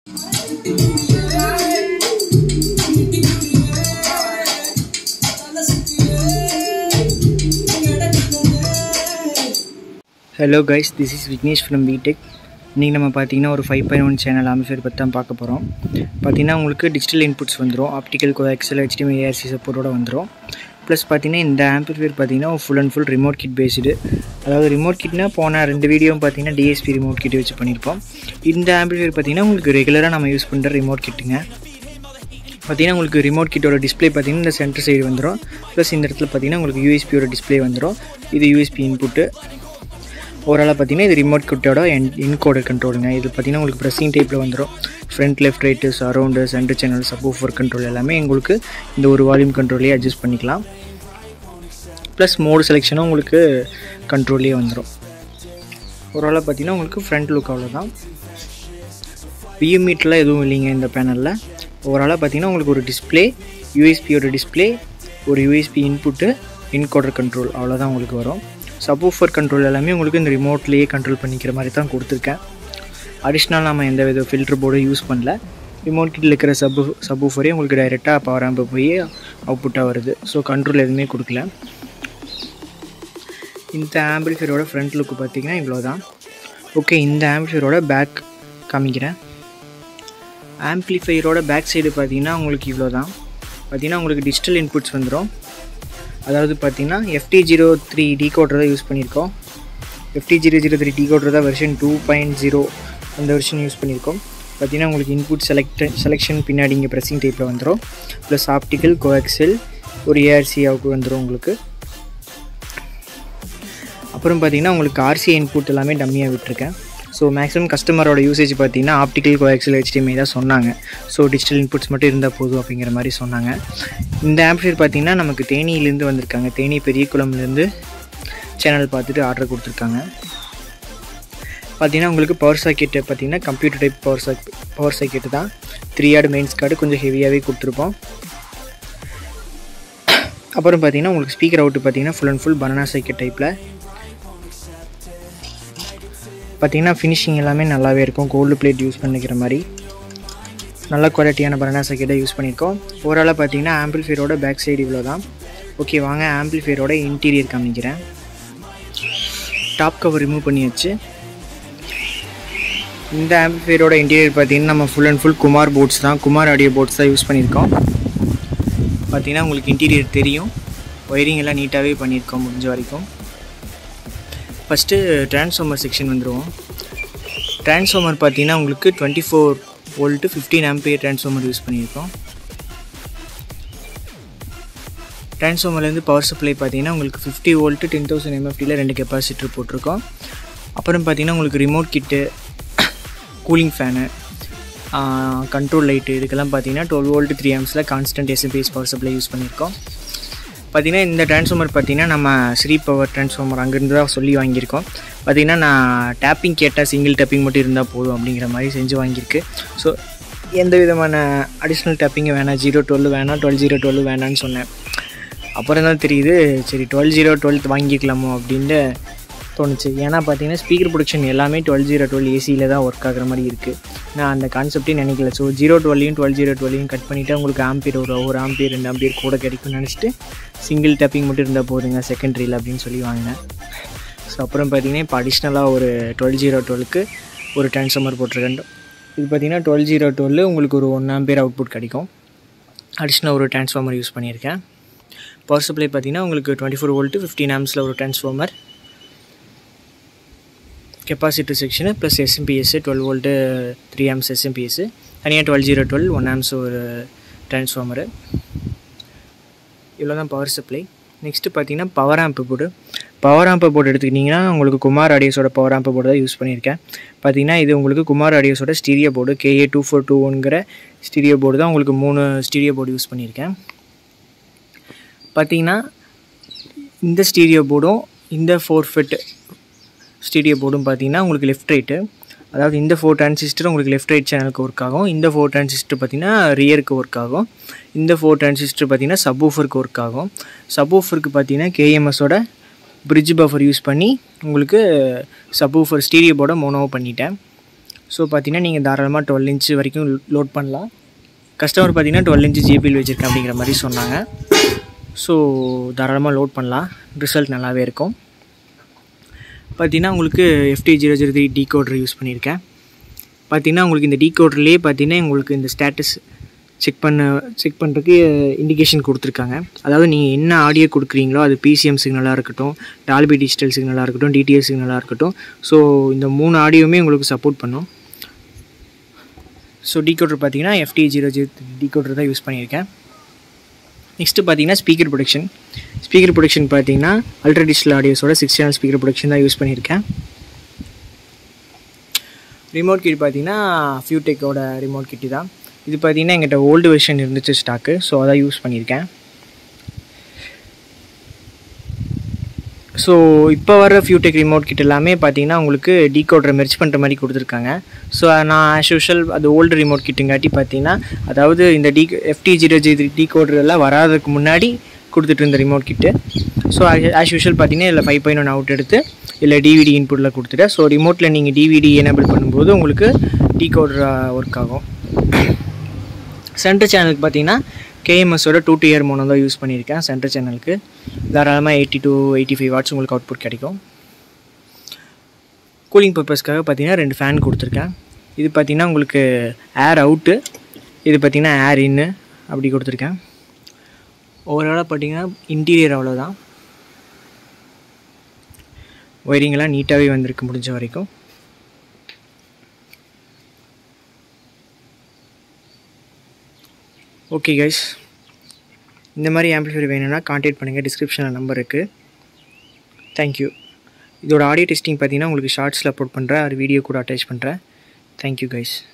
hello guys this is Vignesh from BTech இன்றைக்கி நம்ம பார்த்தீங்கன்னா ஒரு five point one channel amplifier பற்றி தான் பார்க்க போகிறோம் பார்த்தீங்கன்னா உங்களுக்கு டிஜிட்டல் இன்புட்ஸ் வந்துடும் ஆப்டிக்கல் கோஎக்ஸல் ஹெச்டிஎம் ஏஆர்சி சப்போர்ட்டோட வந்துடும் ப்ளஸ் பார்த்தீங்கன்னா இந்த ஆம்பிஃபையர் பார்த்தீங்கன்னா full and full remote kit based அதாவது ரிமோட் கிட்னா போன ரெண்டு வீடியோவும் பார்த்தீங்கன்னா டிஎஸ்பி ரிமோட் கிட் வச்சு பண்ணியிருப்போம் இந்த ஆம்பிஃபையர் பார்த்தீங்கன்னா உங்களுக்கு ரெகுலராக நம்ம யூஸ் பண்ணுற ரிமோட் கிட்டுங்க பார்த்தீங்கன்னா உங்களுக்கு ரிமோட் கிட்டோட டிஸ்ப்ளே பார்த்தீங்கன்னா இந்த சென்டர் சைடு வந்துடும் ப்ளஸ் இந்த இடத்துல பார்த்தீங்கன்னா உங்களுக்கு யூஎஸ்பியோட டிஸ்ப்ளே வந்துடும் இது யூஎஸ்பி இன்புட்டு ஓவராலாக பார்த்தீங்கன்னா இது ரிமோட் கிட்டோட என் இன்கோடர் கண்ட்ரோலுங்க இது பார்த்தீங்கன்னா உங்களுக்கு ப்ரெஸ்ஸிங் டைப்பில் வந்துடும் front left right surround centre channel subwoofer control எல்லாமே உங்களுக்கு இந்த ஒரு வால்யூம் கண்ட்ரோல்லே அட்ஜஸ்ட் பண்ணிக்கலாம் ப்ளஸ் மோடு செலெக்ஷனும் உங்களுக்கு கண்ட்ரோல்லே வந்துடும் ஓவராலாக பார்த்தீங்கன்னா உங்களுக்கு ஃப்ரண்ட் லுக் அவ்வளோதான் வியூ மீட்டர்லாம் எதுவும் இல்லைங்க இந்த பேனலில் ஓவராலாக பார்த்தீங்கன்னா உங்களுக்கு ஒரு டிஸ்ப்ளே யூஎஸ்பியோட டிஸ்ப்ளே ஒரு யூஎஸ்பி இன்புட்டு இன்கோடர் கண்ட்ரோல் அவ்வளோதான் உங்களுக்கு வரும் சப்வூஃபர் கண்ட்ரோல் எல்லாமே உங்களுக்கு இந்த ரிமோட்லேயே கண்ட்ரோல் பண்ணிக்கிற மாதிரி தான் கொடுத்துருக்கேன் அடிஷ்னல் நம்ம எந்த வித ஃபில்டர் போர்டும் யூஸ் பண்ணல ரிமோட் கிட்டில் இருக்கிற சப்பு சப்வூஃபரே உங்களுக்கு டைரெக்டாக பவர் ஆம்பு போய் அவுட்புட்டாக வருது ஸோ கண்ட்ரோல் எதுவுமே கொடுக்கல இந்த ஆம்பிளிஃபையரோட ஃப்ரண்ட் லுக்கு பார்த்தீங்கன்னா இவ்வளோ தான் ஓகே இந்த ஆம்பிளிஃபையரோட பேக் காமிக்கிறேன் ஆம்ப்ளிஃபையரோட பேக் சைடு பார்த்தீங்கன்னா உங்களுக்கு இவ்வளோ தான் பார்த்தீங்கன்னா உங்களுக்கு டிஜிட்டல் இன்புட்ஸ் வந்துடும் அதாவது பார்த்தீங்கன்னா எஃப்டி ஜீரோ த்ரீ டீகோடர் தான் யூஸ் பண்ணியிருக்கோம் FT zero zero three decoder தான் வெர்ஷன் டூ பாயிண்ட் ஜீரோ அந்த வெர்ஷன் யூஸ் பண்ணியிருக்கோம் பார்த்தீங்கன்னா உங்களுக்கு இன்புட் செலக்ட் செலெக்ஷன் பின்னாடி இங்கே ப்ரெஸ்ஸிங் டைப்பில் வந்துடும் ப்ளஸ் ஆப்டிக்கல் கோஎக்செல் ஒரு ஏஆர்சி அவுக்கு வந்துடும் உங்களுக்கு அப்புறம் பார்த்தீங்கன்னா உங்களுக்கு ஆர்சி இன்புட் எல்லாமே டம்மியாக விட்டுருக்கேன் ஸோ மேக்ஸிமம் கஸ்டமரோட யூசேஜ் பார்த்தீங்கன்னா ஆப்டிக்கல் கோஎக்சல் ஹெச்டிஎம்ஐ தான் சொன்னாங்க ஸோ டிஜிட்டல் இன்புட்ஸ் மட்டும் இருந்தால் போதும் அப்படிங்கிற மாதிரி சொன்னாங்க இந்த ஆம்ப்ளிஃபையர் பார்த்தீங்கன்னா நமக்கு தேனியிலேருந்து வந்திருக்காங்க தேனி பெரிய குளம்லேருந்து சேனல் பார்த்துட்டு ஆர்டர் கொடுத்துருக்காங்க பார்த்தீங்கன்னா உங்களுக்கு பவர் சாக்கெட்டு பார்த்தீங்கன்னா கம்ப்யூட்டர் டைப் பவர் சாக் பவர் சாக்கெட்டு தான் த்ரீ ஆர்டு மெயின்ஸ் கார்டு கொஞ்சம் ஹெவியாகவே கொடுத்துருப்போம் அப்புறம் பார்த்தீங்கன்னா உங்களுக்கு ஸ்பீக்கர் அவுட்டு பார்த்தீங்கன்னா full and full banana socket டைப்பில் பார்த்தீங்கன்னா ஃபினிஷிங் எல்லாமே நல்லாவே இருக்கும் கோல்டு பிளேட் யூஸ் பண்ணிக்கிற மாதிரி நல்ல குவாலிட்டியான பனானா சர்க்கிட்டை யூஸ் பண்ணியிருக்கோம் ஓவராலாக பார்த்தீங்கன்னா ஆம்பிள்ஃபையரோட பேக் சைடு இவ்வளோ தான் ஓகே வாங்க ஆம்பிள்ஃபையரோட இன்டீரியர் காமிக்கிறேன் டாப் கவர் ரிமூவ் பண்ணியாச்சு இந்த ஆம்பிள்ஃபையரோட இன்டீரியர் பார்த்தீங்கன்னா நம்ம full and full Kumar boards தான் குமார் ஆடியோ போர்ட்ஸ் தான் யூஸ் பண்ணியிருக்கோம் பார்த்தீங்கன்னா உங்களுக்கு இன்டீரியர் தெரியும் ஒயரிங் எல்லாம் நீட்டாகவே பண்ணியிருக்கோம் முடிஞ்ச வரைக்கும் ஃபஸ்ட்டு ட்ரான்ஸ்ஃபார்மர் செக்ஷன் வந்துடுவோம் ட்ரான்ஸ்ஃபார்மர் பார்த்தீங்கன்னா உங்களுக்கு twenty four volt fifteen ampere transformer use பண்ணியிருக்கோம் ட்ரான்ஸ்ஃபார்மர்லேருந்து பவர் சப்ளை பார்த்தீங்கன்னா உங்களுக்கு ஃபிஃப்டி வோல்ட்டு டென் தௌசண்ட் எம்எஃப்டியில் ரெண்டு கெப்பாசிட்டர் போட்டிருக்கோம் அப்புறம் பார்த்தீங்கன்னா உங்களுக்கு remote kit cooling fan control light இதுக்கெல்லாம் பார்த்தீங்கன்னா டுவெல் வோல்ட்டு த்ரீ ஆம்ஸில் constant SMPS power supply use பண்ணியிருக்கோம் பார்த்திங்கன்னா இந்த ட்ரான்ஸ்ஃபார்மர் பார்த்திங்கன்னா நம்ம ஸ்ரீ பவர் ட்ரான்ஸ்ஃபார்மர் அங்கேருந்து தான் சொல்லி வாங்கியிருக்கோம் பார்த்திங்கன்னா நான் டேப்பிங் கேட்டால் சிங்கிள் டேப்பிங் மட்டும் இருந்தால் போதும் அப்படிங்கிற மாதிரி செஞ்சு வாங்கியிருக்கு ஸோ எந்த விதமான அடிஷ்னல் டேப்பிங்கும் வேணாம் ஜீரோ டுவெல் வேணாம் டுவெல் ஜீரோ டுவெல் வேணான்னு சொன்னேன் அப்புறம் தான் தெரியுது சரி டுவெல் ஜீரோ டுவெல் வாங்கிக்கலாமோ அப்படின்ட்டு தோணுச்சு ஏன்னா பார்த்தீங்கன்னா ஸ்பீக்கர் ப்ரொடக்ஷன் எல்லாமே டுவெல் ஜீரோ டுவெல் ஏசியில் தான் ஒர்க் ஆகிற மாதிரி இருக்குது நான் அந்த கான்செப்டே நினைக்கல ஸோ ஜீரோ டுவெல்லையும் டுவெல் ஜீரோ டுவெல்லையும் கட் பண்ணிவிட்டு உங்களுக்கு ஆம்பியர் ஒரு ஒரு ஆம்பியர் ரெண்டு ஆம்பியர் கூட கிடைக்கும்னு நினச்சிட்டு சிங்கிள் டேப்பிங் மட்டும் இருந்தால் போதுங்க செகண்ட்ரியில் அப்படின்னு சொல்லி வாங்கினேன் ஸோ அப்புறம் பார்த்தீங்கன்னா இப்போ அடிஷ்னலாக ஒரு டுவெல் ஜீரோ டுவெலுக்கு ஒரு ட்ரான்ஸ்ஃபார்மர் போட்டிருக்கேன் இது பார்த்தீங்கன்னா டுவெல் ஜீரோ டுவெல் உங்களுக்கு ஒரு ஒன் ஆம்பியர் அவுட்புட் கிடைக்கும் அடிஷ்னலாக ஒரு ட்ரான்ஸ்ஃபார்மர் யூஸ் பண்ணியிருக்கேன் பவர் சப்ளை பார்த்தீங்கன்னா உங்களுக்கு டுவெண்ட்டி ஃபோர் வோல்ட்டு ஃபிஃப்டின் ஆம்ஸில் ஒரு transformer capacity section plus SMPS twelve volt three amps SMPS தனியாக twelve zero twelve one amps ஒரு ட்ரான்ஸ்ஃபார்மரு இவ்வளோ தான் பவர் சப்ளை நெக்ஸ்ட்டு பார்த்தீங்கன்னா power amp board power amp board எடுத்துக்கிட்டிங்கன்னா உங்களுக்கு குமார் ஆடியோஸோட பவர் ஆம்பு போர்டு தான் யூஸ் பண்ணியிருக்கேன் பார்த்தீங்கன்னா இது உங்களுக்கு குமார் ஆடியோஸோட stereo board KA two four two ஒன்கிற ஸ்டீரியோ போர்டு தான் உங்களுக்கு மூணு ஸ்டீரியோ போர்டு யூஸ் பண்ணியிருக்கேன் பார்த்தீங்கன்னா இந்த ஸ்டீரியோ போர்டும் இந்த ஃபோர் ஃபிட் ஸ்டீரியோ போர்டும் பார்த்தீங்கன்னா உங்களுக்கு லெஃப்ட் ரைட்டு அதாவது இந்த ஃபோர் டிரான்சிஸ்டர் உங்களுக்கு லெஃப்ட் ரைட் சேனலுக்கு ஒர்க் ஆகும் இந்த ஃபோர் டிரான்சிஸ்டர் பார்த்தீங்கன்னா ரியருக்கு ஒர்க் ஆகும் இந்த ஃபோர் டிரான்சிஸ்டர் பார்த்தீங்கன்னா சப்வூஃபருக்கு ஒர்க் ஆகும் சப்வூஃபருக்கு பார்த்தீங்கன்னா கேஎம்எஸோட பிரிட்ஜ் பஃபர் யூஸ் பண்ணி உங்களுக்கு சப்வூஃபர் ஸ்டீரியோ போர்டை மோனோ பண்ணிட்டேன் ஸோ பார்த்தீங்கன்னா நீங்கள் தாராளமாக டுவெல் இன்ச் வரைக்கும் லோட் பண்ணலாம் கஸ்டமர் பார்த்தீங்கன்னா டுவெல் இன்ச் ஜிபியில் வச்சுருக்கேன் அப்படிங்கிற மாதிரி சொன்னாங்க ஸோ தாராளமாக லோட் பண்ணலாம் ரிசல்ட் நல்லாவே இருக்கும் பார்த்தீங்கன்னா உங்களுக்கு FT zero zero three decoder use பண்ணியிருக்கேன் பார்த்தீங்கன்னா உங்களுக்கு இந்த டீகோடர்லேயே பார்த்தீங்கன்னா உங்களுக்கு இந்த ஸ்டேட்டஸ் செக் பண்ண செக் பண்ணுறதுக்கு இண்டிகேஷன் கொடுத்துருக்காங்க அதாவது நீங்கள் என்ன ஆடியோ கொடுக்குறீங்களோ அது பிசிஎம் சிக்னலாக இருக்கட்டும் டால்பி டிஜிட்டல் சிக்னலாக இருக்கட்டும் டிடிஎஸ் சிக்னலாக இருக்கட்டும் ஸோ இந்த மூணு ஆடியோவுமே உங்களுக்கு சப்போர்ட் பண்ணும் ஸோ டீகோடர் பார்த்தீங்கன்னா எஃப்டி ஜீரோ ஜீரோ டீகோடர் தான் யூஸ் பண்ணியிருக்கேன் நெக்ஸ்ட்டு பார்த்தீங்கன்னா ஸ்பீக்கர் ப்ரொடக்ஷன் ஸ்பீக்கர் ப்ரொடக்ஷன் பார்த்தீங்கன்னா அல்ட்ரா டிஜிட்டல் ஆடியோஸோட சிக்ஸ் சேனல் ஸ்பீக்கர் ப்ரொடக்ஷன் தான் யூஸ் பண்ணியிருக்கேன் ரிமோட் கிட் பார்த்தீங்கன்னா ஃபியூடெக்கோட ரிமோட் கிட்டு தான் இது பார்த்தீங்கன்னா எங்கிட்ட ஓல்டு வெர்ஷன் இருந்துச்சு ஸ்டாக்கு ஸோ அதான் யூஸ் பண்ணியிருக்கேன் ஸோ இப்போ வர ஃபியூடெக் ரிமோட் கிட் எல்லாமே பார்த்தீங்கன்னா உங்களுக்கு டீகோடரை மெர்ச் பண்ணுற மாதிரி கொடுத்துருக்காங்க ஸோ நான் ஆஸ் யூஷுவல் அது ஓல்டு ரிமோட் கிட்டுங்காட்டி பார்த்தீங்கன்னா அதாவது இந்த D FT zero G decoder எல்லாம் வராததுக்கு முன்னாடி கொடுத்துட்டு இருந்த remote kit so as usual பார்த்தீங்கன்னா இதில் ஃபைவ் பாயிண்ட் ஒன் அவுட் எடுத்து இல்லை டிவிடி இன்புட்டில் கொடுத்துட்டேன் ஸோ ரிமோட்டில் நீங்கள் டிவிடி எனேபிள் பண்ணும்போது உங்களுக்கு டீகோடர் ஒர்க் ஆகும் சென்டர் சேனலுக்கு பார்த்தீங்கன்னா கேஎம்எஸோட டூ டு இயர் மோனோ தான் யூஸ் பண்ணியிருக்கேன் சென்டர் சேனலுக்கு தாராளமாக eighty to eighty five watts உங்களுக்கு அவுட்புட் கிடைக்கும் கூலிங் பர்பஸ்க்காக பார்த்தீங்கன்னா ரெண்டு ஃபேன் கொடுத்துருக்கேன் இது பார்த்தீங்கன்னா உங்களுக்கு ஏர் அவுட்டு இது பார்த்தீங்கன்னா ஏர் இன்னு அப்படி கொடுத்துருக்கேன் ஓவராலாக பார்த்தீங்கன்னா இன்டீரியர் அவ்வளோதான் ஒயரிங்கெல்லாம் நீட்டாகவே வந்திருக்கு முடிஞ்ச வரைக்கும் ஓகே கைஸ் இந்த மாதிரி ஆம்பிளிஃபையர் வேணும்னா கான்டாக்ட் பண்ணுங்கள் டிஸ்கிரிப்ஷனில் நம்பர் இருக்குது தேங்க்யூ இதோட ஆடியோ டெஸ்டிங் பார்த்தீங்கன்னா உங்களுக்கு ஷார்ட்ஸில் அப்லோட் பண்ணுறேன் அது வீடியோ கூட அட்டாச் பண்ணுறேன் தேங்க்யூ கைஸ்